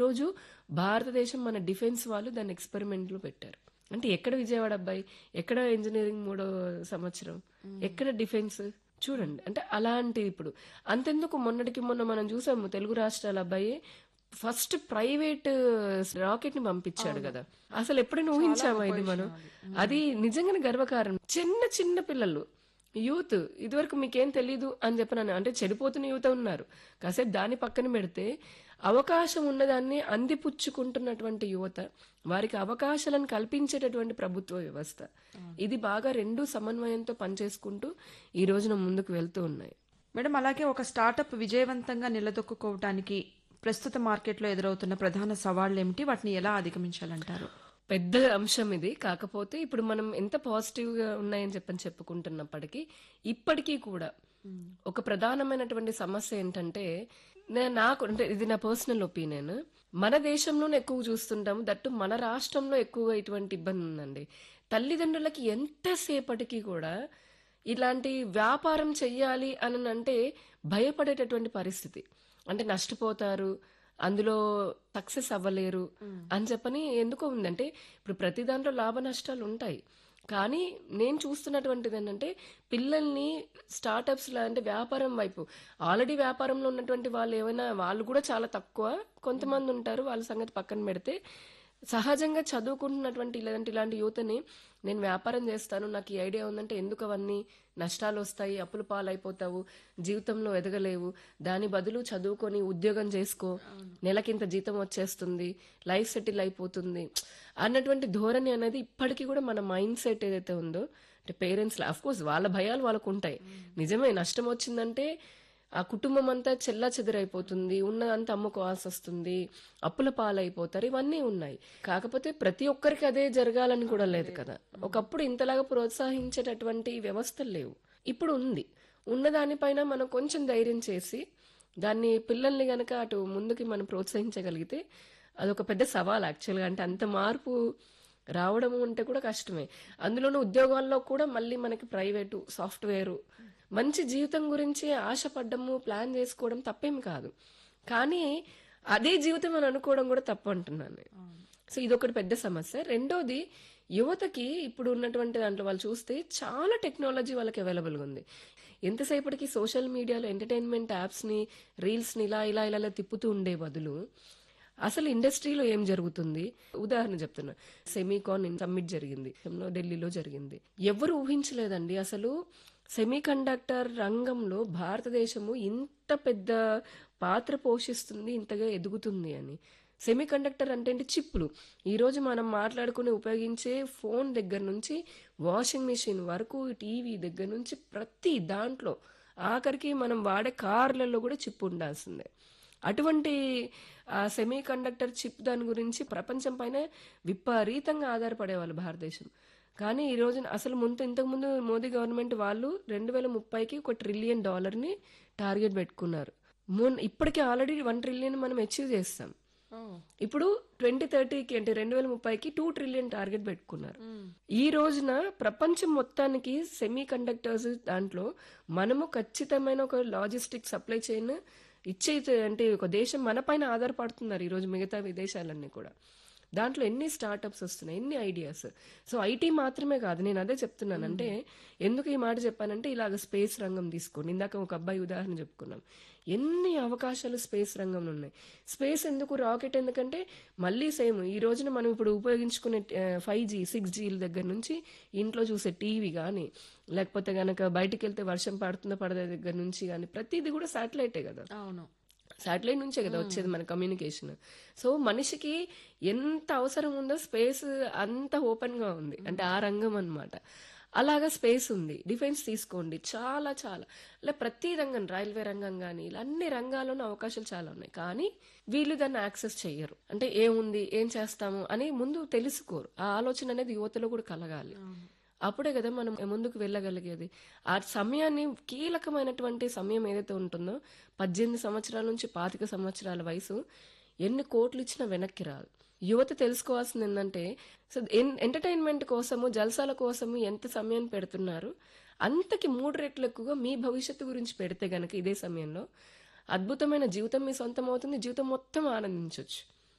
రోజు భారతదేశం మన డిఫెన్స్ వాళ్ళు దాన్ని ఎక్స్పెరిమెంట్ లో పెట్టారు అంటే ఎక్కడ విజయవాడ అబ్బాయి ఎక్కడ ఇంజనీరింగ్ మూడో సంవత్సరం ఎక్కడ డిఫెన్స్ చూడండి అంటే అలాంటి ఇప్పుడు అంతెందుకు మొన్నటికి మొన్న మనం చూసాము తెలుగు రాష్ట్రాల అబ్బాయి ఫస్ట్ ప్రైవేట్ రాకెట్ ని పంపించాడు కదా అసలు ఎప్పుడైనా ఊహించామా ఇది మనం అది నిజంగానే గర్వకారణం చిన్న చిన్న పిల్లలు యూత్ ఇదివరకు మీకేం తెలీదు అని చెప్పినాను అంటే చెడిపోతున్న యూత్ ఉన్నారు కాసేపు దాన్ని పక్కన పెడితే అవకాశం ఉన్నదాన్ని అందిపుచ్చుకుంటున్నటువంటి యువత వారికి అవకాశాలను కల్పించేటటువంటి ప్రభుత్వ వ్యవస్థ ఇది బాగా రెండు సమన్వయంతో పనిచేసుకుంటూ ఈ రోజున ముందుకు వెళ్తూ ఉన్నాయి మేడం అలాగే ఒక స్టార్టప్ విజయవంతంగా నిలదొక్కుకోవటానికి ప్రస్తుత మార్కెట్లో ఎదురవుతున్న ప్రధాన సవాళ్లు ఏమిటి వాటిని ఎలా అధిగమించాలంటారు పెద్ద అంశం ఇది కాకపోతే ఇప్పుడు మనం ఎంత పాజిటివ్ గా ఉన్నాయని చెప్పని చెప్పుకుంటున్నప్పటికీ ఇప్పటికీ కూడా ఒక ప్రధానమైనటువంటి సమస్య ఏంటంటే నే- నాకు అంటే ఇది నా పర్సనల్ ఒపీనియన్ మన దేశంలోనే ఎక్కువ చూస్తుంటాము దట్టు మన రాష్ట్రంలో ఎక్కువగా ఇటువంటి ఇబ్బంది ఉందండి తల్లిదండ్రులకి ఎంతసేపటికి కూడా ఇలాంటి వ్యాపారం చెయ్యాలి అని అంటే భయపడేటటువంటి పరిస్థితి అంటే నష్టపోతారు అందులో సక్సెస్ అవ్వలేరు అని చెప్పని ఎందుకో ఉందంటే ఇప్పుడు ప్రతి దాంట్లో లాభ నష్టాలు ఉంటాయి కానీ నేను చూస్తున్నటువంటిది ఏంటంటే పిల్లల్ని స్టార్టప్స్ లా అంటే వ్యాపారం వైపు ఆల్రెడీ వ్యాపారంలో ఉన్నటువంటి వాళ్ళు ఏమైనా వాళ్ళు కూడా చాలా తక్కువ కొంతమంది ఉంటారు వాళ్ళ సంగతి పక్కన పెడితే సహజంగా చదువుకుంటున్నటువంటి లేదంటే ఇలాంటి యువతని నేను వ్యాపారం చేస్తాను నాకు ఈ ఐడియా ఉందంటే ఎందుకు అవన్నీ నష్టాలు వస్తాయి అప్పుల పాలైపోతావు జీవితంలో ఎదగలేవు దాని బదులు చదువుకొని ఉద్యోగం చేసుకో నెలకింత జీతం వచ్చేస్తుంది లైఫ్ సెటిల్ అయిపోతుంది అన్నటువంటి ధోరణి అనేది ఇప్పటికీ కూడా మన మైండ్ సెట్ ఏదైతే ఉందో అంటే పేరెంట్స్ అఫ్ కోర్స్ వాళ్ళ భయాలు వాళ్ళకు ఉంటాయి నిజమే నష్టం వచ్చిందంటే ఆ కుటుంబం అంతా చెల్లా చెదిరైపోతుంది ఉన్నదంతా అమ్ముకోవాల్సి వస్తుంది అప్పుల పాలైపోతారు ఇవన్నీ ఉన్నాయి కాకపోతే ప్రతి ఒక్కరికి అదే జరగాలని కూడా లేదు కదా ఒకప్పుడు ఇంతలాగా ప్రోత్సహించేటటువంటి వ్యవస్థలు లేవు ఇప్పుడు ఉంది ఉన్న దానిపైన మనం కొంచెం ధైర్యం చేసి దాన్ని పిల్లల్ని గనక అటు ముందుకి మనం ప్రోత్సహించగలిగితే అదొక పెద్ద సవాల్ యాక్చువల్గా అంటే అంత మార్పు రావడము అంటే కూడా కష్టమే అందులోనూ ఉద్యోగాల్లో కూడా మళ్ళీ మనకి ప్రైవేటు సాఫ్ట్వేరు మంచి జీవితం గురించి ఆశపడ్డము ప్లాన్ చేసుకోవడం తప్పేం కాదు కానీ అదే జీవితం అని అనుకోవడం కూడా తప్పు అంటున్నాను నేను. సో ఇదొకటి పెద్ద సమస్య రెండోది యువతకి ఇప్పుడు ఉన్నటువంటి దాంట్లో వాళ్ళు చూస్తే చాలా టెక్నాలజీ వాళ్ళకి అవైలబుల్గా ఉంది ఎంతసేపటికి సోషల్ మీడియాలో ఎంటర్టైన్మెంట్ యాప్స్ని రీల్స్ని ఇలా ఇలా ఇలా ఇలా తిప్పుతూ ఉండే బదులు అసలు ఇండస్ట్రీలో ఏం జరుగుతుంది ఉదాహరణ చెప్తున్నా సెమీకాన్ సమ్మిట్ జరిగింది ఢిల్లీలో జరిగింది ఎవరు ఊహించలేదండి అసలు సెమీ కండక్టర్ రంగంలో భారతదేశము ఇంత పెద్ద పాత్ర పోషిస్తుంది ఇంతగా ఎదుగుతుంది అని సెమీ కండక్టర్ అంటే ఏంటి చిప్పులు ఈ రోజు మనం మాట్లాడుకుని ఉపయోగించే ఫోన్ దగ్గర నుంచి వాషింగ్ మిషన్ వరకు టీవీ దగ్గర నుంచి ప్రతి దాంట్లో ఆఖరికి మనం వాడే కార్లలో కూడా చిప్ ఉండాల్సిందే అటువంటి సెమీ కండక్టర్ చిప్ దాని గురించి ప్రపంచం పైన విపరీతంగా ఆధారపడేవాళ్ళు భారతదేశం కానీ ఈ రోజున అసలు ముందు ఇంతకుముందు మోదీ గవర్నమెంట్ వాళ్ళు రెండు వేల ముప్పైకి ఒక ట్రిలియన్ డాలర్ని టార్గెట్ పెట్టుకున్నారు మొన్న ఇప్పటికే ఆల్రెడీ వన్ ట్రిలియన్ మనం అచీవ్ చేస్తాం ఇప్పుడు ట్వంటీ థర్టీకి అంటే రెండు వేల ముప్పైకి టూ ట్రిలియన్ టార్గెట్ పెట్టుకున్నారు ఈ రోజున ప్రపంచం మొత్తానికి సెమీ కండక్టర్స్ దాంట్లో మనము ఖచ్చితమైన ఒక లాజిస్టిక్ సప్లై చైన్ ఇచ్చే అంటే ఒక దేశం మన పైన ఆధారపడుతున్నారు ఈ రోజు మిగతా విదేశాలన్నీ కూడా దాంట్లో ఎన్ని స్టార్టప్స్ వస్తున్నాయి ఎన్ని ఐడియాస్ సో ఐటీ మాత్రమే కాదు నేను అదే చెప్తున్నాను అంటే ఎందుకు ఈ మాట చెప్పానంటే ఇలాగ స్పేస్ రంగం తీసుకోండి ఇందాక ఒక అబ్బాయి ఉదాహరణ చెప్పుకున్నాం ఎన్ని అవకాశాలు స్పేస్ రంగంలో ఉన్నాయి స్పేస్ ఎందుకు రాకెట్ ఎందుకంటే మళ్ళీ సేమ్ ఈ రోజున మనం ఇప్పుడు ఉపయోగించుకునే ఫైవ్ జీ సిక్స్ జీల దగ్గర నుంచి ఇంట్లో చూసే టీవీ కానీ లేకపోతే గనక బయటికి వెళ్తే వర్షం పడుతుందో పడదే దగ్గర నుంచి కానీ ప్రతిదీ కూడా శాటిలైటే కదా అవును శాటిలైట్ నుంచే కదా వచ్చేది మన కమ్యూనికేషన్ సో మనిషికి ఎంత అవసరం ఉందో స్పేస్ అంత ఓపెన్ గా ఉంది అంటే ఆ రంగం అన్నమాట అలాగా స్పేస్ ఉంది డిఫెన్స్ తీసుకోండి చాలా చాలా ఇలా ప్రతి రంగం రైల్వే రంగం కానీ ఇలా అన్ని రంగాల్లోనూ అవకాశాలు చాలా ఉన్నాయి కానీ వీళ్ళు దాన్ని యాక్సెస్ చెయ్యరు అంటే ఏముంది ఏం చేస్తాము అని ముందు తెలుసుకోరు ఆ ఆలోచన అనేది యువతలో కూడా కలగాలి అప్పుడే కదా మనం ముందుకు వెళ్ళగలిగేది ఆ సమయాన్ని కీలకమైనటువంటి సమయం ఏదైతే ఉంటుందో పద్దెనిమిది సంవత్సరాల నుంచి పాతిక సంవత్సరాల వయసు ఎన్ని కోట్లు ఇచ్చినా వెనక్కి రాదు యువత తెలుసుకోవాల్సింది ఏంటంటే సో ఎంటర్టైన్మెంట్ కోసము జల్సాల కోసము ఎంత సమయం పెడుతున్నారు అంతకి మూడు రెట్లు ఎక్కువగా మీ భవిష్యత్తు గురించి పెడితే గనక ఇదే సమయంలో అద్భుతమైన జీవితం మీ సొంతం అవుతుంది జీవితం మొత్తం ఆనందించవచ్చు